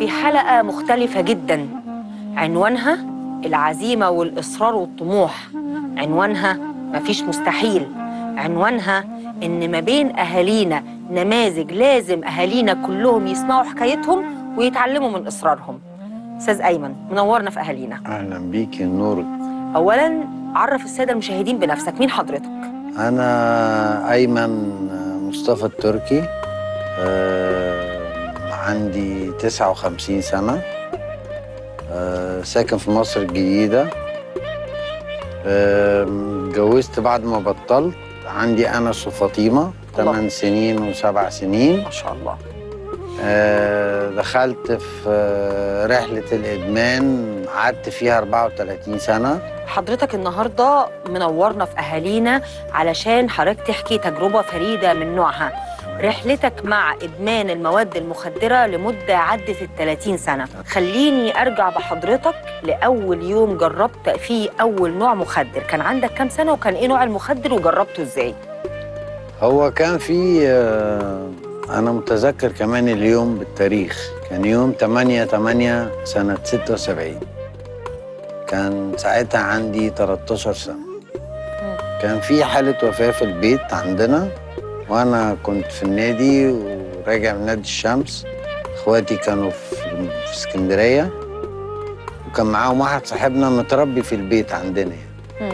في حلقة مختلفة جدا عنوانها العزيمة والإصرار والطموح عنوانها مفيش مستحيل عنوانها إن ما بين أهالينا نماذج لازم أهالينا كلهم يسمعوا حكايتهم ويتعلموا من إصرارهم أستاذ أيمن منورنا في أهالينا اهلا بيكي نورك أولا عرف السادة المشاهدين بنفسك مين حضرتك؟ انا ايمن مصطفى التركي آه، عندي 59 سنه آه، ساكن في مصر الجديده آه، اتجوزت بعد ما بطلت عندي انس وفاطمه الله. 8 سنين وسبع سنين ما شاء الله آه، دخلت في آه، رحله الادمان قعدت فيها 34 سنه حضرتك النهارده منورنا في اهالينا علشان حضرتك تحكي تجربه فريده من نوعها رحلتك مع ادمان المواد المخدره لمده عدت ال 30 سنه خليني ارجع بحضرتك لاول يوم جربت فيه اول نوع مخدر كان عندك كام سنه وكان ايه نوع المخدر وجربته ازاي هو كان في آه، أنا متذكر كمان اليوم بالتاريخ كان يوم 8 8 سنة 76 كان ساعتها عندي 13 سنة كان في حالة وفاة في البيت عندنا وأنا كنت في النادي وراجع من نادي الشمس إخواتي كانوا في في اسكندرية وكان معاهم واحد صاحبنا متربي في البيت عندنا يعني. مم.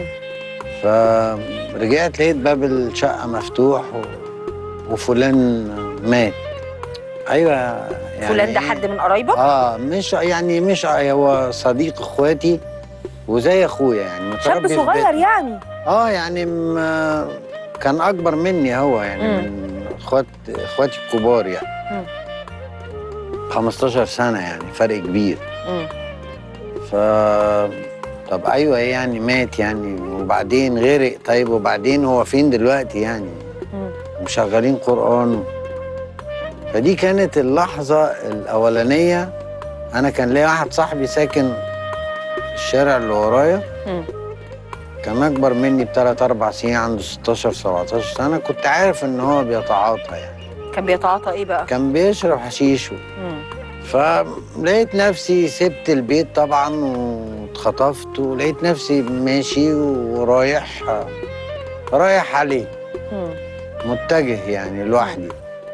فرجعت لقيت باب الشقة مفتوح و... وفلان مات أيوة يعني فلان ده حد من قرايبك اه مش يعني مش هو صديق اخواتي وزي اخويا يعني شاب متربي في صغير بيتنا. يعني اه يعني ما كان اكبر مني هو يعني مم. من اخوات اخواتي الكبار يعني مم. 15 سنة يعني فرق كبير مم. ف طب ايوه يعني مات يعني وبعدين غرق طيب وبعدين هو فين دلوقتي يعني مم. مشغلين قرآن فدي كانت اللحظة الأولانية أنا كان ليا واحد صاحبي ساكن في الشارع اللي ورايا مم. كان أكبر مني بثلاث أربع سنين عنده 16 17 سنة كنت عارف إن هو بيتعاطى يعني كان بيتعاطى ايه بقى كان بيشرب حشيش مم. فلقيت نفسي سبت البيت طبعا واتخطفت ولقيت نفسي ماشي ورايح رايح عليه مم. متجه يعني لوحدي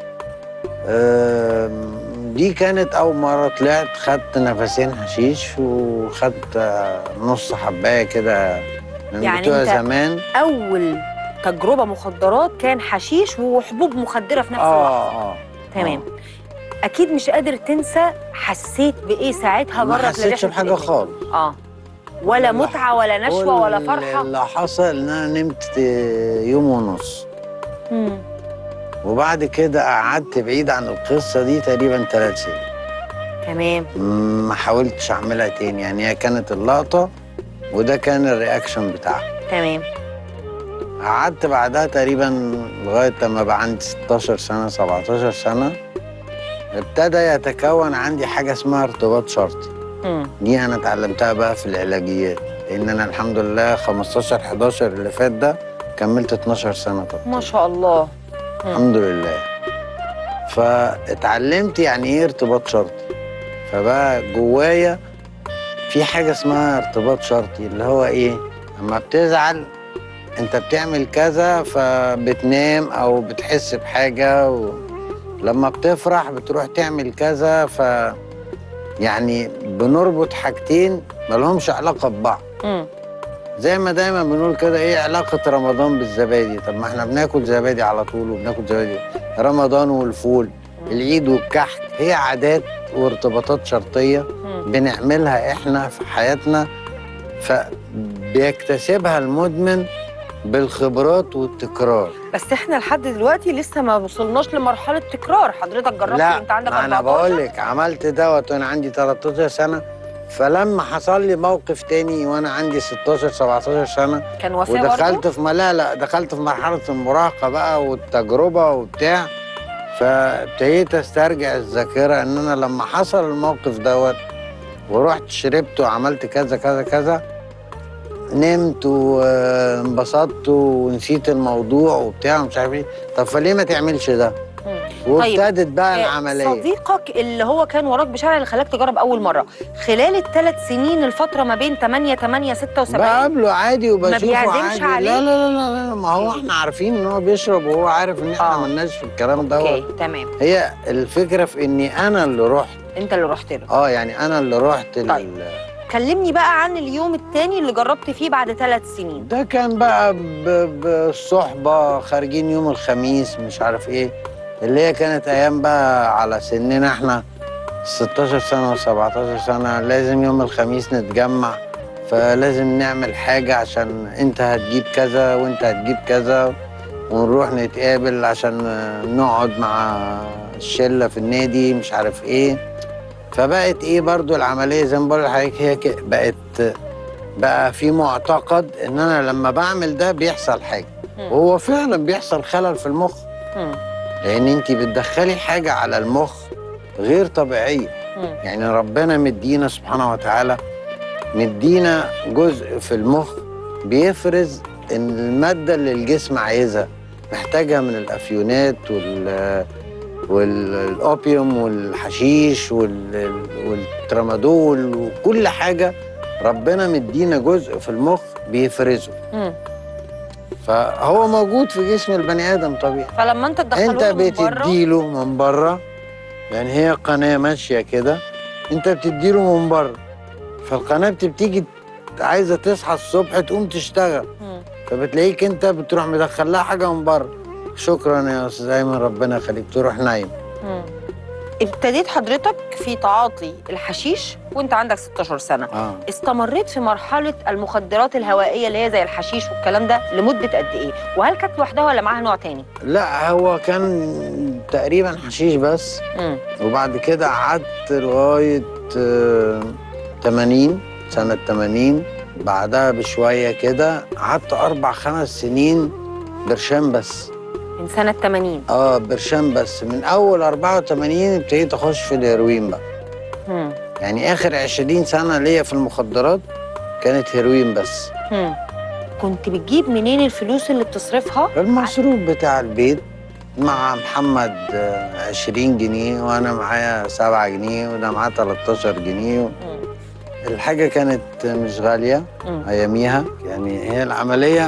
أم، دي كانت أول مرة طلعت خدت نفسين حشيش وخدت آه، نص حباية كده من يعني بتوع أنت زمان اول تجربه مخدرات كان حشيش وحبوب مخدره في نفس الوقت اه اه تمام اكيد مش قادر تنسى حسيت بايه ساعتها ما جرب حسيتش بحاجة خالص اه ولا والله. متعه ولا نشوه ولا كل فرحه اللي حصل إن أنا نمت آه، يوم ونص مم. وبعد كده قعدت بعيد عن القصة دي تقريبا ثلاث سنين تمام ما حاولتش أعملها تاني يعني هي كانت اللقطة وده كان الرياكشن بتاعها تمام قعدت بعدها تقريبا لغاية لما بقى عندي 16 سنة 17 سنة ابتدى يتكون عندي حاجة اسمها ارتباط شرطي مم. دي أنا اتعلمتها بقى في العلاجيات لأن أنا الحمد لله 15 11 اللي فات ده كملت 12 سنة طب ما شاء الله مم. الحمد لله فاتعلمت يعني ايه ارتباط شرطي فبقى جوايا في حاجة اسمها ارتباط شرطي اللي هو ايه اما بتزعل انت بتعمل كذا فبتنام او بتحس بحاجة و... لما بتفرح بتروح تعمل كذا ف يعني بنربط حاجتين ملهمش علاقة ببعض مم. زي ما دايما بنقول كده ايه علاقة رمضان بالزبادي طب ما احنا بناكل زبادي على طول وبناكل زبادي رمضان والفول العيد والكحك هي عادات وارتباطات شرطية مم. بنعملها احنا في حياتنا فبيكتسبها المدمن بالخبرات والتكرار بس احنا لحد دلوقتي لسه ما وصلناش لمرحله تكرار حضرتك جربت لا وانت عندك ما انا 14 بقول لك عملت دوت وانا عندي 13 سنة فلما حصل لي موقف تاني وانا عندي 16 17 سنة كان وفاه برضه ودخلت في لا لا دخلت في مرحله المراهقه بقى والتجربه وبتاع فابتديت استرجع الذاكره ان انا لما حصل الموقف دوت ورحت شربت وعملت كذا كذا كذا نمت وانبسطت ونسيت الموضوع وبتاع ومش عارف ايه طب فليه ما تعملش ده؟ مم. وابتدت بقى آه، العمليه صديقك اللي هو كان وراك بشارع اللي خلاك تجرب اول مره خلال الثلاث سنين الفتره ما بين 8 8 76 بقابله عادي وبشوفه بيعزمش عادي عليك؟ لا لا لا لا, لا ما هو أوكي. احنا عارفين ان هو بيشرب وهو عارف ان احنا آه. مالناش في الكلام ده اوكي تمام هي الفكره في اني انا اللي رحت انت اللي رحت له اه يعني انا اللي رحت طيب. لل... كلمني بقى عن اليوم الثاني اللي جربت فيه بعد ثلاث سنين ده كان بقى ب- بالصحبه خارجين يوم الخميس مش عارف ايه اللي هي كانت ايام بقى على سننا احنا 16 سنه و17 سنه لازم يوم الخميس نتجمع فلازم نعمل حاجه عشان انت هتجيب كذا وانت هتجيب كذا ونروح نتقابل عشان نقعد مع الشله في النادي مش عارف ايه فبقت ايه برضو العمليه زي ما بقول لحضرتك هي كده بقت بقى في معتقد ان انا لما بعمل ده بيحصل حاجه مم. وهو فعلا بيحصل خلل في المخ مم. لان انت بتدخلي حاجه على المخ غير طبيعيه مم. يعني ربنا مدينا سبحانه وتعالى مدينا جزء في المخ بيفرز ان الماده اللي الجسم عايزها محتاجها من الافيونات وال والاوبيوم والحشيش وال- والترامادول وكل حاجه ربنا مدينا جزء في المخ بيفرزه مم. فهو موجود في جسم البني ادم طبيعي فلما انت تدخله انت له من بره بتديله من بره يعني هي قناه ماشيه كده انت بتديله من بره فالقناه بتيجي عايزه تصحى الصبح تقوم تشتغل مم. فبتلاقيك انت بتروح مدخل لها حاجه من بره شكرا يا استاذ ايمن ربنا يخليك تروح نايم مم. ابتديت حضرتك في تعاطي الحشيش وانت عندك 16 سنه اه استمريت في مرحله المخدرات الهوائيه اللي هي زي الحشيش والكلام ده لمده قد ايه وهل كانت لوحدها ولا معاها نوع تاني لا هو كان تقريبا حشيش بس مم. وبعد كده قعدت لغايه آه، 80 سنه 80 بعدها بشويه كده قعدت اربع خمس سنين برشام بس من سنه 80 اه برشام بس من اول 84 ابتديت اخش في الهيروين بقى مم. يعني اخر 20 سنه ليا في المخدرات كانت هيروين بس مم. كنت بتجيب منين الفلوس اللي بتصرفها المصروف بتاع البيت مع محمد آه، 20 جنيه وانا معايا 7 جنيه وده معاه 13 جنيه مم. الحاجه كانت مش غاليه مم. اياميها يعني هي العمليه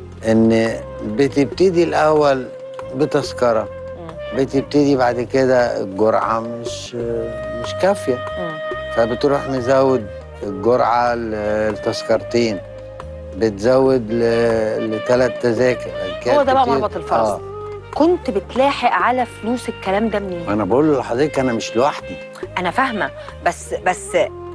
ان بتبتدي الاول بتذكره مم. بتبتدي بعد كده الجرعه مش مش كافيه مم. فبتروح مزود الجرعه ل- لتذكرتين بتزود لثلاث تذاكر هو ده بقى كتير. مربط الفرس. آه. كنت بتلاحق على فلوس الكلام ده منين انا بقول لحضرتك انا مش لوحدي انا فاهمه بس بس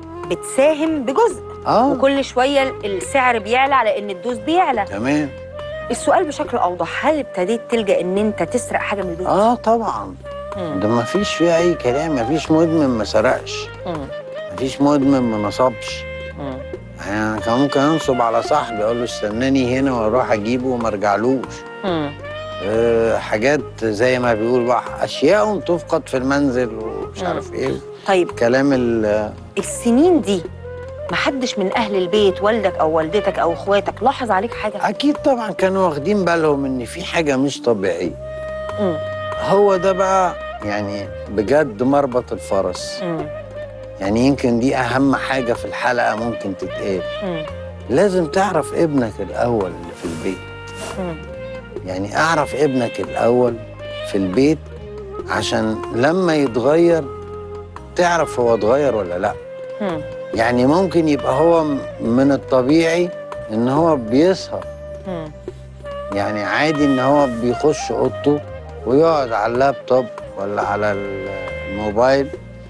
بتساهم بجزء اه وكل شويه السعر بيعلى على ان الدوز بيعلى تمام السؤال بشكل اوضح هل ابتديت تلجا ان انت تسرق حاجه من البيت اه طبعا مم. ده ما فيش فيه اي كلام ما فيش مدمن ما سرقش مم. ما فيش مدمن ما نصبش مم. يعني أنا كان ممكن انصب على صاحبي اقول له استناني هنا واروح اجيبه وما ارجعلوش مم. أه حاجات زي ما بيقول بقى اشياء تفقد في المنزل ومش مم. عارف ايه طيب كلام ال السنين دي محدش من اهل البيت والدك او والدتك او اخواتك لاحظ عليك حاجه اكيد طبعا كانوا واخدين بالهم ان في حاجه مش طبيعيه مم. هو ده بقى يعني بجد مربط الفرس مم. يعني يمكن دي اهم حاجه في الحلقه ممكن تتقال مم. لازم تعرف ابنك الاول اللي في البيت مم. يعني اعرف ابنك الاول في البيت عشان لما يتغير تعرف هو اتغير ولا لا مم. يعني ممكن يبقى هو م- من الطبيعي ان هو بيسهر مم. يعني عادي ان هو بيخش اوضته ويقعد على اللابتوب ولا على الموبايل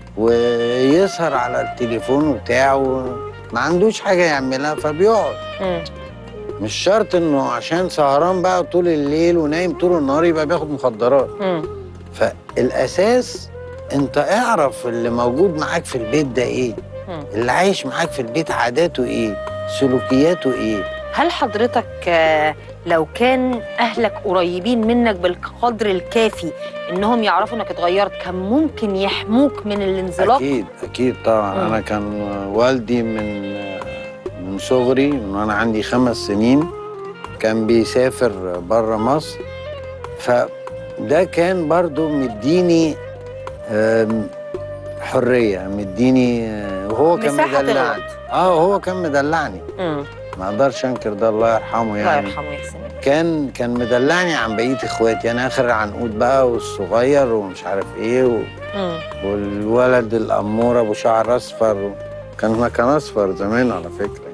ويسهر على التليفون بتاعه ما عندوش حاجه يعملها فبيقعد مم. مش شرط انه عشان سهران بقى طول الليل ونايم طول النهار يبقى بياخد مخدرات مم. فالاساس انت اعرف اللي موجود معاك في البيت ده ايه مم. اللي عايش معاك في البيت عاداته ايه سلوكياته ايه هل حضرتك آه، لو كان اهلك قريبين منك بالقدر الكافي انهم يعرفوا انك اتغيرت كان ممكن يحموك من الانزلاق اكيد اكيد طبعا مم. انا كان والدي من من صغري من وانا عندي خمس سنين كان بيسافر بره مصر ده كان برضو مديني آم، حريه مديني آه، وهو كان مساحة مدلعني الغلط. اه هو كان مدلعني مم. ما اقدرش انكر ده الله يرحمه الله يعني يرحمه ويحسن إليه. كان كان مدلعني عن بقيه اخواتي انا اخر عنقود بقى والصغير ومش عارف ايه و... مم. والولد الامور ابو شعر اصفر كان كان اصفر زمان على فكره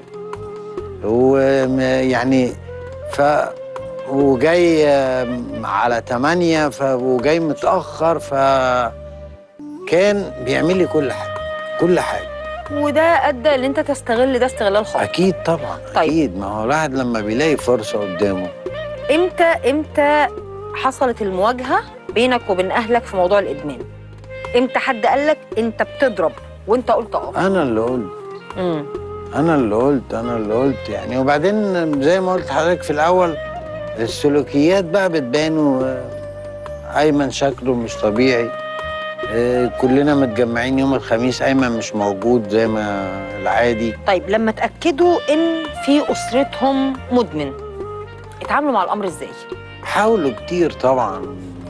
ويعني ف وجاي آم، على تمانية ف... وجاي متأخر ف كان بيعمل لي كل حاجة كل حاجة وده ادى ان انت تستغل ده استغلال خاطئ أكيد طبعا طيب. أكيد ما هو الواحد لما بيلاقي فرصة قدامه امتى امتى حصلت المواجهه بينك وبين اهلك في موضوع الادمان امتى حد قال لك انت بتضرب وانت قلت اه أنا اللي قلت مم. انا اللي قلت انا اللي قلت يعني وبعدين زي ما قلت لحضرتك في الاول السلوكيات بقى بتبان و- ايمن شكله مش طبيعي آه، كلنا متجمعين يوم الخميس ايمن مش موجود زي ما العادي طيب لما اتاكدوا ان في اسرتهم مدمن اتعاملوا مع الامر ازاي حاولوا كتير طبعا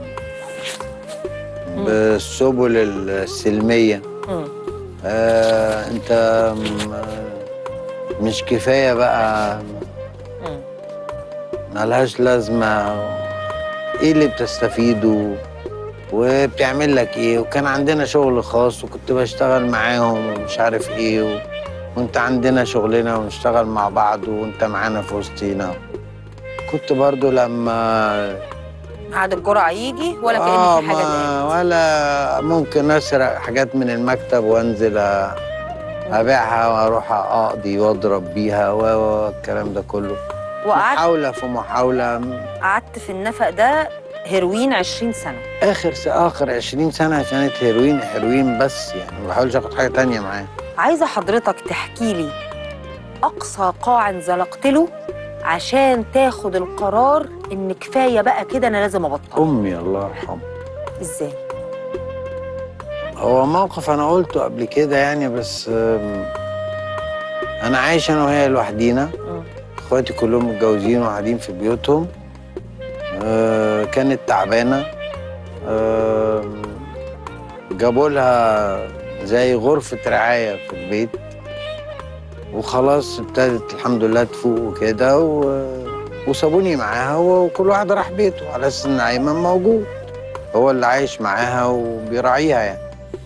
بالسبل السلميه مم. آه انت م- آه، مش كفايه بقى مم. ملهاش لازمة ايه اللي بتستفيده وبتعمل لك ايه وكان عندنا شغل خاص وكنت بشتغل معاهم ومش عارف ايه و... وانت عندنا شغلنا ونشتغل مع بعض وانت معانا في وسطينا كنت برضو لما عاد الجرعه يجي ولا كان آه في حاجه ما تانية ولا ممكن اسرق حاجات من المكتب وانزل أ- ابيعها واروح اقضي واضرب بيها و- و- والكلام ده كله وقعدت محاولة في محاولة قعدت في النفق ده هيروين 20 سنه اخر س... اخر 20 سنه كانت هيروين هيروين بس يعني ما بحاولش اخد حاجه تانية معاه عايزه حضرتك تحكي لي اقصى قاع انزلقت له عشان تاخد القرار ان كفايه بقى كده انا لازم ابطل امي الله يرحمها ازاي هو موقف انا قلته قبل كده يعني بس آم، انا عايش انا وهي لوحدينا مم. اخواتي كلهم متجوزين وقاعدين في بيوتهم آه، كانت تعبانه آم، جابوا لها زي غرفه رعايه في البيت وخلاص ابتدت الحمد لله تفوق وكده و... وسابوني معاها وكل واحد راح بيته على اساس ان ايمن موجود هو اللي عايش معاها وبيراعيها يعني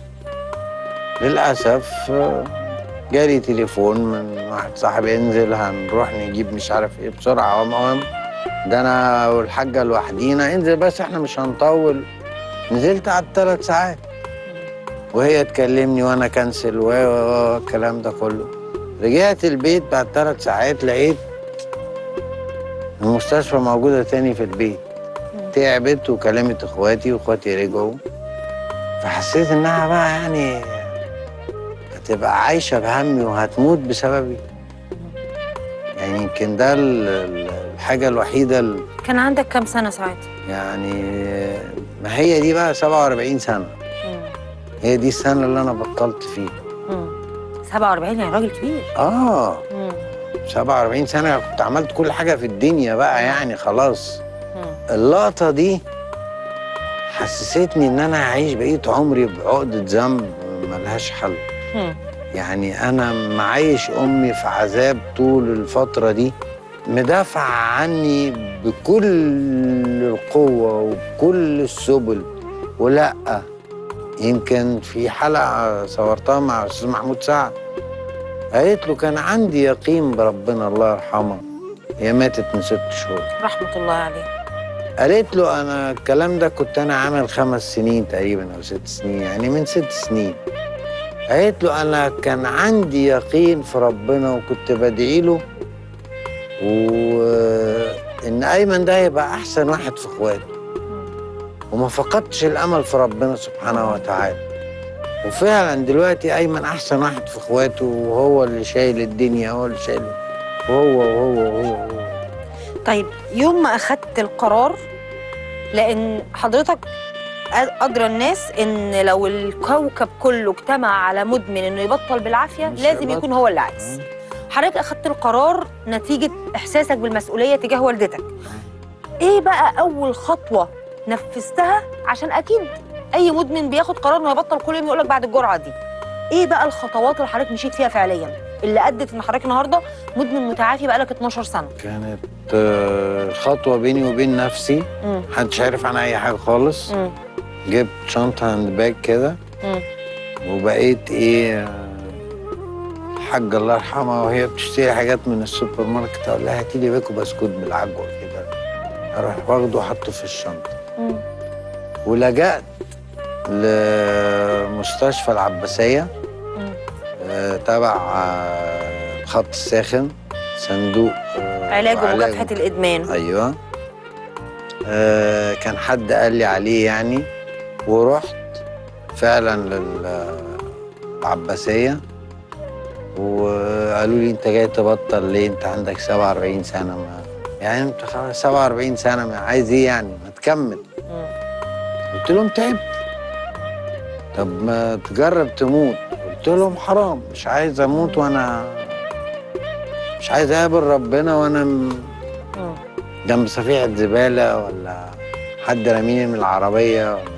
للاسف آه، جالي تليفون من واحد صاحبي انزل هنروح نجيب مش عارف ايه بسرعه المهم ده انا والحاجه لوحدينا انزل بس احنا مش هنطول نزلت قعدت ثلاث ساعات وهي تكلمني وانا كنسل و- و- والكلام ده كله رجعت البيت بعد ثلاث ساعات لقيت المستشفى موجوده تاني في البيت تعبت وكلمت اخواتي واخواتي رجعوا فحسيت انها بقى يعني هتبقى عايشه بهمي وهتموت بسببي يعني يمكن ده ال- ال- الحاجه الوحيده اللي كان عندك كام سنه ساعتها يعني ما هي دي بقى 47 سنه مم. هي دي السنه اللي انا بطلت فيها مم. 47 يعني راجل كبير اه مم. 47 سنه كنت عملت كل حاجه في الدنيا بقى يعني خلاص مم. اللقطه دي حسستني ان انا هعيش بقيه عمري بعقده ذنب ملهاش حل مم. يعني انا معيش امي في عذاب طول الفتره دي مدافع عني بكل القوه وبكل السبل ولا يمكن في حلقه صورتها مع استاذ محمود سعد قالت له كان عندي يقين بربنا الله يرحمها هي ماتت من ست شهور رحمه الله عليه قالت له انا الكلام ده كنت انا عامل خمس سنين تقريبا او ست سنين يعني من ست سنين قالت له انا كان عندي يقين في ربنا وكنت بدعي له وان ايمن ده هيبقى احسن واحد في اخواته وما فقدتش الامل في ربنا سبحانه وتعالى وفعلا دلوقتي ايمن احسن واحد في اخواته وهو اللي شايل الدنيا هو اللي شايل وهو وهو وهو, وهو. طيب يوم ما اخدت القرار لان حضرتك ادرى الناس ان لو الكوكب كله اجتمع على مدمن انه يبطل بالعافيه مش لازم هيبطل. يكون هو اللي عايز حضرتك اخدت القرار نتيجه احساسك بالمسؤوليه تجاه والدتك ايه بقى اول خطوه نفذتها عشان اكيد اي مدمن بياخد قرار انه يبطل كل يوم يقول لك بعد الجرعه دي ايه بقى الخطوات اللي حضرتك مشيت فيها فعليا اللي ادت ان حضرتك النهارده مدمن متعافي بقالك 12 سنه كانت آه، خطوه بيني وبين نفسي امم محدش عارف عنها اي حاجه خالص امم جبت شنطه هاند باج كده امم وبقيت ايه آه، الحاجة الله يرحمها وهي بتشتري حاجات من السوبر ماركت اقول لها هاتي لي بيكو بسكوت بالعجوه كده اروح واخده وحطه في الشنطه امم ولجأت لمستشفى العباسيه مم. آه، تبع آه، الخط الساخن صندوق آه، علاج ومكافحه الادمان ايوه آه كان حد قال لي عليه يعني ورحت فعلا للعباسيه وقالوا لي انت جاي تبطل ليه انت عندك 47 سنه ما يعني انت خلاص 47 سنه ما عايز ايه يعني ما تكمل مم. قلت لهم تعبت طب ما تجرب تموت قلت لهم حرام مش عايز اموت وانا مش عايز اقابل ربنا وانا م- مم. جنب صفيحة زبالة ولا حد رميني من العربية ولا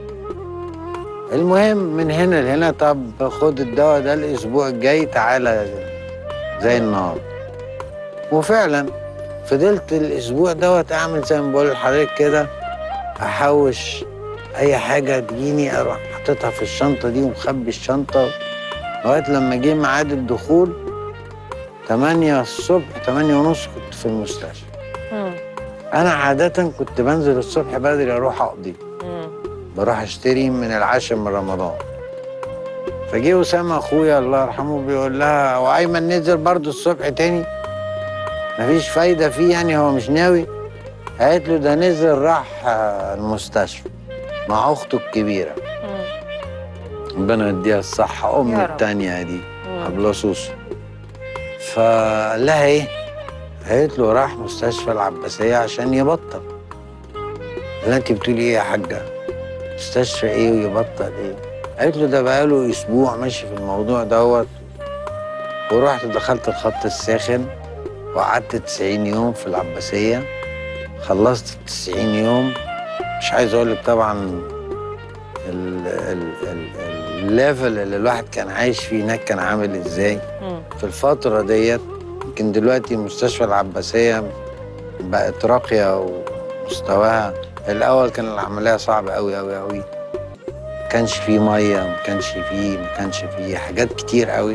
المهم من هنا لهنا طب خد الدواء ده الأسبوع الجاي تعالى زي النهار وفعلا فضلت الأسبوع دوت أعمل زي ما بقول لحضرتك كده أحوش أي حاجة تجيني أروح حاططها في الشنطة دي ومخبي الشنطة لغاية لما جه ميعاد الدخول 8 الصبح 8 ونص كنت في المستشفى مم. انا عاده كنت بنزل الصبح بدري اروح اقضي مم. بروح اشتري من العاشر من رمضان فجه اسامه اخويا الله يرحمه بيقول لها هو ايمن نزل برضه الصبح تاني مفيش فايده فيه يعني هو مش ناوي قالت له ده نزل راح آه، المستشفى مع اخته الكبيره مم. ربنا يديها الصحه ام يا رب. التانيه دي مم. قبل سوسو فقال لها ايه؟ قالت له راح مستشفى العباسية عشان يبطل قال لها انت بتقولي ايه يا حاجة؟ مستشفى ايه ويبطل ايه؟ قالت له ده بقاله اسبوع ماشي في الموضوع دوت ورحت دخلت الخط الساخن وقعدت 90 يوم في العباسية خلصت ال 90 يوم مش عايز اقول لك طبعا ال- ال- ال- الليفل اللي الواحد كان عايش فيه هناك كان عامل ازاي مم. في الفترة ديت يمكن دلوقتي مستشفى العباسية بقت راقية ومستواها الأول كان العملية صعبة أوي أوي أوي ما كانش فيه مية ما كانش فيه ما كانش فيه حاجات كتير أوي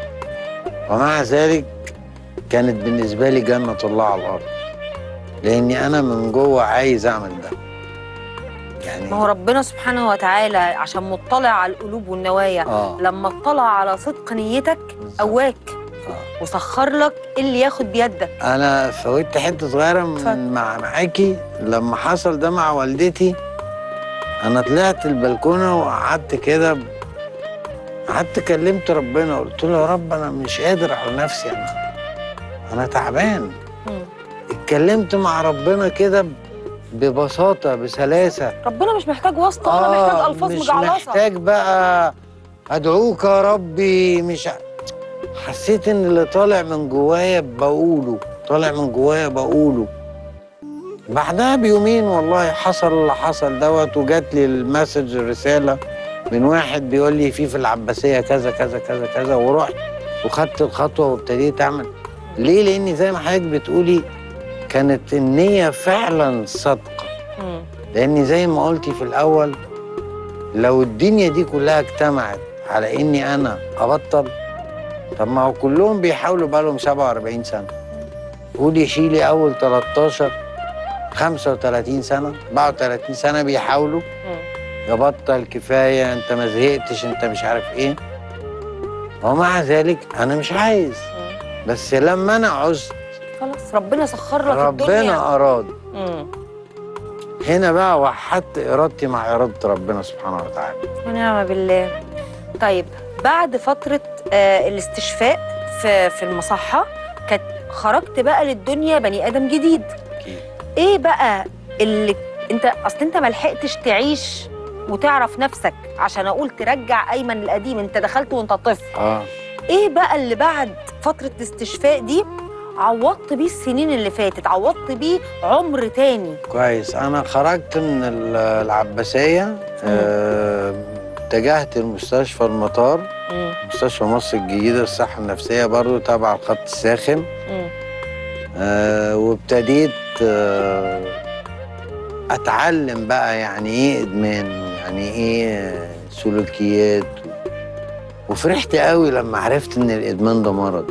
ومع ذلك كانت بالنسبة لي جنة الله على الأرض لأني أنا من جوه عايز أعمل ده يعني ما هو ربنا سبحانه وتعالى عشان مطلع على القلوب والنوايا آه لما اطلع على صدق نيتك بالظبط. قواك آه. وسخر لك اللي ياخد بيدك انا فوتت حته صغيره اتفضل. من مع معاكي لما حصل ده مع والدتي انا طلعت البلكونه وقعدت كده ب- قعدت كلمت ربنا قلت له يا رب انا مش قادر على نفسي انا انا تعبان مم. اتكلمت مع ربنا كده ب- ببساطه بسلاسه ربنا مش محتاج واسطه ولا محتاج الفاظ مش مجعلصه محتاج بقى ادعوك يا ربي مش ع- حسيت ان اللي طالع من جوايا بقوله طالع من جوايا بقوله بعدها بيومين والله حصل اللي حصل دوت وجات لي المسج الرساله من واحد بيقول لي في في العباسيه كذا كذا كذا كذا ورحت وخدت الخطوه وابتديت اعمل ليه لاني زي ما حضرتك بتقولي كانت النيه فعلا صادقه مم. لاني زي ما قلتي في الاول لو الدنيا دي كلها اجتمعت على اني انا ابطل طب ما هو كلهم بيحاولوا بقالهم 47 سنه قولي شيلي اول 13 35 سنه 34 سنه بيحاولوا مم. يبطل كفايه انت ما زهقتش انت مش عارف ايه ومع ذلك انا مش عايز مم. بس لما انا عزت خلاص ربنا سخر لك الدنيا ربنا اراد مم. هنا بقى وحدت ارادتي مع اراده ربنا سبحانه وتعالى ونعم بالله طيب بعد فترة آه الاستشفاء في في المصحة كانت خرجت بقى للدنيا بني آدم جديد اكيد ايه بقى اللي انت اصل انت ما لحقتش تعيش وتعرف نفسك عشان اقول ترجع ايمن القديم انت دخلت وانت طفل اه ايه بقى اللي بعد فترة الاستشفاء دي عوضت بيه السنين اللي فاتت عوضت بيه عمر تاني كويس انا خرجت من ال- العباسيه آه، اتجهت لمستشفى المطار مم. مستشفى مصر الجديده الصحه النفسيه برضو تبع الخط الساخن مم. آه، وابتديت آه، اتعلم بقى يعني ايه ادمان يعني ايه سلوكيات وفرحت قوي لما عرفت ان الادمان ده مرض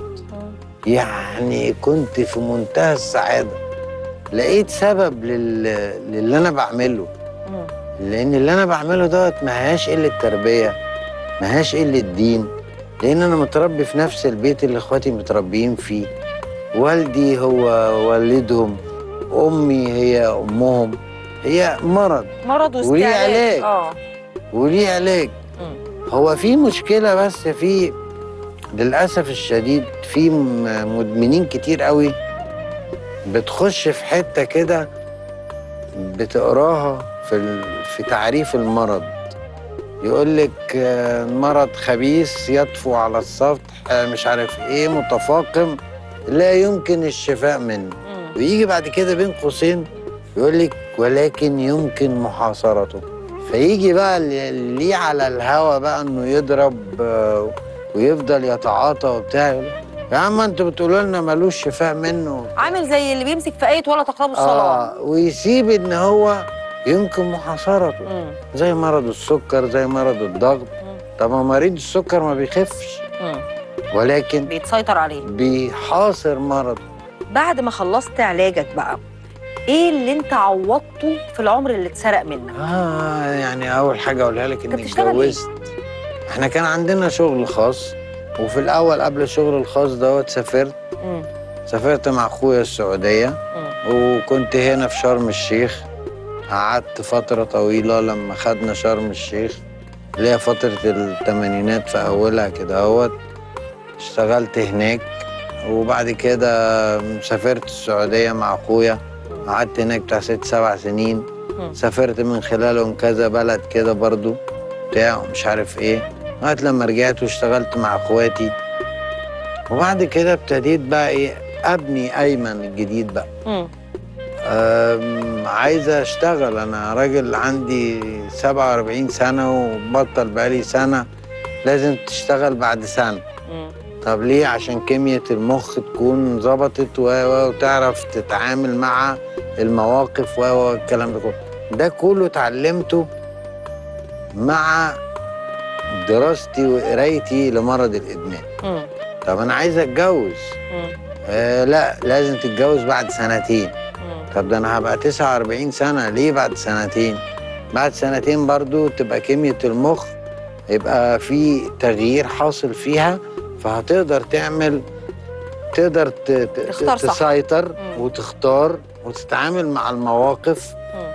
يعني كنت في منتهى السعاده لقيت سبب لل... للي انا بعمله مم. لان اللي انا بعمله دوت ما هياش قله تربيه ما هياش قله دين لان انا متربي في نفس البيت اللي اخواتي متربيين فيه والدي هو والدهم امي هي امهم هي مرض مرض وليه واستعلاء علاج. اه وليه علاج مم. هو في مشكله بس في للاسف الشديد في م- مدمنين كتير قوي بتخش في حته كده بتقراها في ال- في تعريف المرض يقول لك آه، المرض خبيث يطفو على السطح آه، مش عارف ايه متفاقم لا يمكن الشفاء منه مم. ويجي بعد كده بين قوسين يقول لك ولكن يمكن محاصرته فيجي بقى اللي ليه على الهوا بقى انه يضرب آه، ويفضل يتعاطى وبتاع يقول يا عم انتوا بتقولوا لنا ملوش شفاء منه عامل زي اللي بيمسك في آية ولا تقربوا الصلاة اه ويسيب ان هو يمكن محاصرته مم. زي مرض السكر زي مرض الضغط مم. طب ما مريض السكر ما بيخفش مم. ولكن بيتسيطر عليه بيحاصر مرضه بعد ما خلصت علاجك بقى ايه اللي انت عوضته في العمر اللي اتسرق منك اه يعني اول حاجه اقولها لك اني بتشتغل إيه؟ اتجوزت احنا كان عندنا شغل خاص وفي الاول قبل الشغل الخاص دوت سافرت مم. سافرت مع اخويا السعوديه مم. وكنت هنا في شرم الشيخ قعدت فتره طويله لما خدنا شرم الشيخ اللي هي فتره الثمانينات في اولها كده اهوت اشتغلت هناك وبعد كده سافرت السعوديه مع اخويا قعدت هناك بتاع ست سبع سنين مم. سافرت من خلالهم كذا بلد كده برضو بتاع مش عارف ايه لغايه لما رجعت واشتغلت مع اخواتي وبعد كده ابتديت بقى ايه ابني ايمن الجديد بقى مم. أم، عايز اشتغل انا راجل عندي 47 سنه وبطل بقالي سنه لازم تشتغل بعد سنه مم. طب ليه عشان كمية المخ تكون ظبطت و- و- وتعرف تتعامل مع المواقف و- والكلام ده كله ده كله اتعلمته مع دراستي وقرايتي لمرض الإدمان مم. طب أنا عايز أتجوز مم. آه لا لازم تتجوز بعد سنتين مم. طب ده أنا هبقى 49 سنة ليه بعد سنتين بعد سنتين برضو تبقى كمية المخ يبقى في تغيير حاصل فيها فهتقدر تعمل تقدر ت- ت- تختار صح. تسيطر مم. وتختار وتتعامل مع المواقف مم.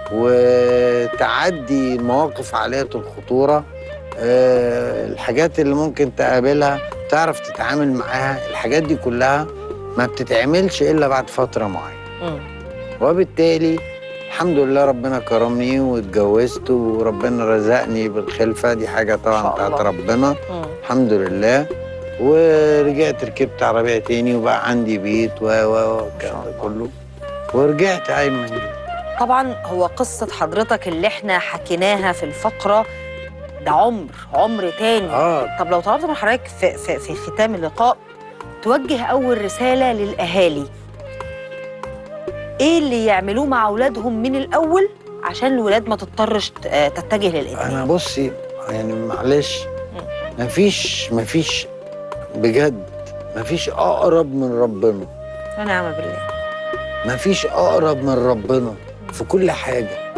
وتعدي مواقف عالية الخطورة آه، الحاجات اللي ممكن تقابلها تعرف تتعامل معاها الحاجات دي كلها ما بتتعملش إلا بعد فترة معينة مم. وبالتالي الحمد لله ربنا كرمني واتجوزت وربنا رزقني بالخلفة دي حاجة طبعا شاء بتاعت الله. ربنا مم. الحمد لله ورجعت ركبت عربية تاني وبقى عندي بيت و و والكلام ده كله ورجعت أيمن طبعا هو قصة حضرتك اللي احنا حكيناها في الفقرة ده عمر عمر تاني اه طب لو طلبت من حضرتك في, في, في ختام اللقاء توجه أول رسالة للأهالي إيه اللي يعملوه مع أولادهم من الأول عشان الولاد ما تضطرش ت- آه، تتجه للإدمان انا بصي يعني معلش مفيش مفيش بجد مفيش اقرب من ربنا ونعم بالله مفيش اقرب من ربنا في كل حاجه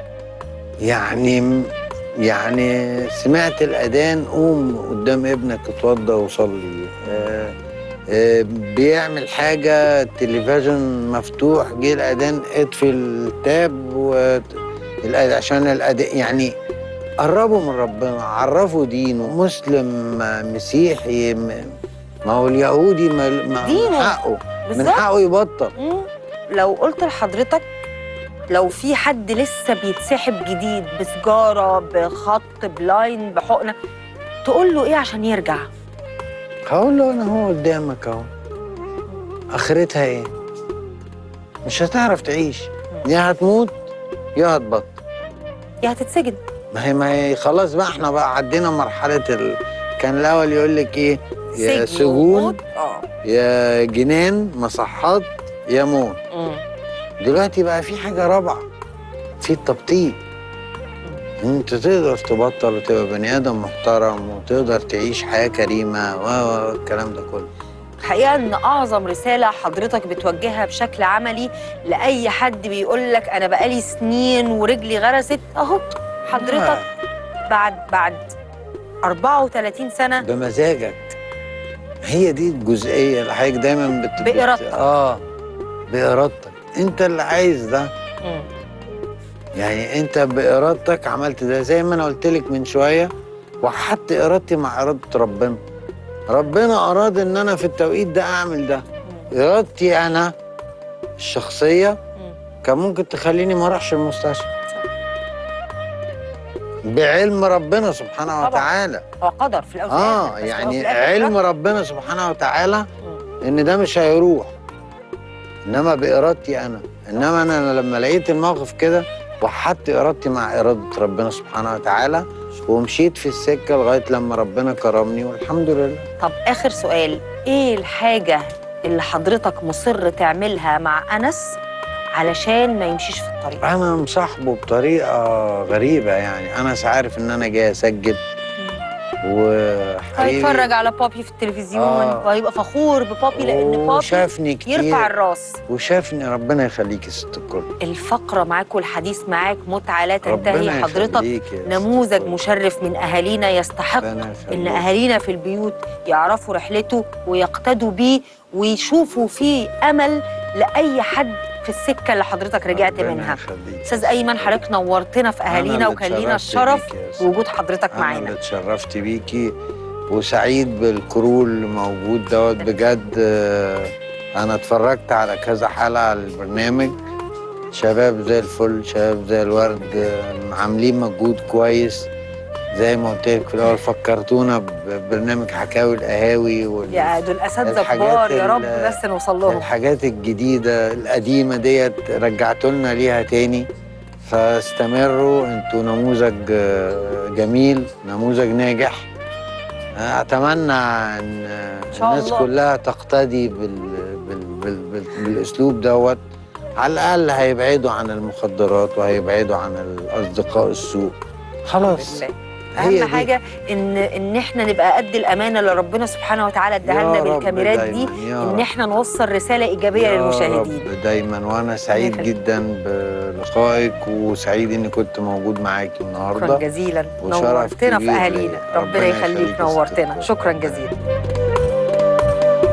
يعني يعني سمعت الاذان قوم قدام ابنك اتوضى وصلي آه آه بيعمل حاجه التلفزيون مفتوح جه الاذان اطفي التاب و عشان الاذان يعني قربوا من ربنا عرفوا دينه مسلم مسيحي م- ما هو اليهودي ما ما دينه. من حقه من بالظبط حقه يبطل مم. لو قلت لحضرتك لو في حد لسه بيتسحب جديد بسجارة بخط بلاين بحقنة تقول له إيه عشان يرجع هقول له انا هو قدامك اهو اخرتها ايه مش هتعرف تعيش يا هتموت يا هتبطل يا هتتسجن ما هي ما هي خلاص بقى احنا بقى عدينا مرحله ال... كان الاول يقول لك ايه يا سجن سجون وموت. اه يا جنان مصحات يا موت مم. دلوقتي بقى في حاجه رابعه في التبطيل انت تقدر تبطل وتبقى بني ادم محترم وتقدر تعيش حياه كريمه و و- الكلام ده كله الحقيقه ان اعظم رساله حضرتك بتوجهها بشكل عملي لاي حد بيقول لك انا بقالي سنين ورجلي غرست اهو حضرتك بعد بعد 34 سنه بمزاجك هي دي الجزئيه اللي حضرتك دايما بت... بت- بإرادتك. اه بارادتك انت اللي عايز ده مم. يعني انت بارادتك عملت ده زي ما انا قلت لك من شويه وحدت ارادتي مع اراده ربنا ربنا اراد ان انا في التوقيت ده اعمل ده ارادتي انا الشخصيه مم. كان ممكن تخليني ما اروحش المستشفى بعلم ربنا سبحانه طبعاً. وتعالى هو قدر في الاول اه وفي الآخر، بس هو يعني في الآخر علم ده- ربنا سبحانه وتعالى مم. ان ده مش هيروح انما بارادتي انا انما انا لما لقيت الموقف كده وحدت ارادتي مع اراده ربنا سبحانه وتعالى ومشيت في السكه لغايه لما ربنا كرمني والحمد لله طب اخر سؤال ايه الحاجه اللي حضرتك مصر تعملها مع انس علشان ما يمشيش في الطريق انا مصاحبه بطريقه غريبه يعني انا عارف ان انا جاي اسجل وحقيقي هيتفرج على بابي في التلفزيون آه. وهيبقى فخور ببابي لان بابي وشافني كتير يرفع الراس وشافني ربنا يخليك يا ست الكل الفقره معاك والحديث معاك متعه لا تنتهي ربنا حضرتك يخليك يا ست نموذج الكل. مشرف من اهالينا يستحق ربنا ان يخليك. اهالينا في البيوت يعرفوا رحلته ويقتدوا بيه ويشوفوا فيه امل لاي حد في السكه اللي حضرتك رجعت ربنا منها يخليك. استاذ ايمن حضرتك نورتنا في أنا اهالينا اللي وكان لينا اتشرفت الشرف بيكي يا ست. بوجود حضرتك أنا معانا اللي اتشرفت بيكي وسعيد بالكرو اللي موجود دوت بجد آه، أنا اتفرجت على كذا حلقة على البرنامج شباب زي الفل شباب زي الورد آه، عاملين مجهود كويس زي ما قلت لك في الأول فكرتونا ببرنامج حكاوي القهاوي وال... يا دول اساتذه الحاجات كبار يا رب ال- بس نوصل لهم الحاجات الجديدة القديمة ديت رجعتوا لنا ليها تاني فاستمروا انتوا نموذج آه، جميل نموذج ناجح آه، اتمنى ان آه، شاء الناس الله. كلها تقتدي بال... بال... بال... بال... بالاسلوب دوت على الاقل هيبعدوا عن المخدرات وهيبعدوا عن الاصدقاء السوء خلاص بالله. هي اهم دي. حاجه ان ان احنا نبقى قد الامانه اللي ربنا سبحانه وتعالى اداها يا لنا رب بالكاميرات دي دايماً، يا ان رب. احنا نوصل رساله ايجابيه يا للمشاهدين رب دايما وانا سعيد يخليك. جدا بلقائك وسعيد اني كنت موجود معاكي شكرا النهارده جزيلا وشرف نورتنا في كبير اهالينا ليا. ربنا ربنا يخليك يخليك يا ست نورتنا الكل. شكرا جزيلا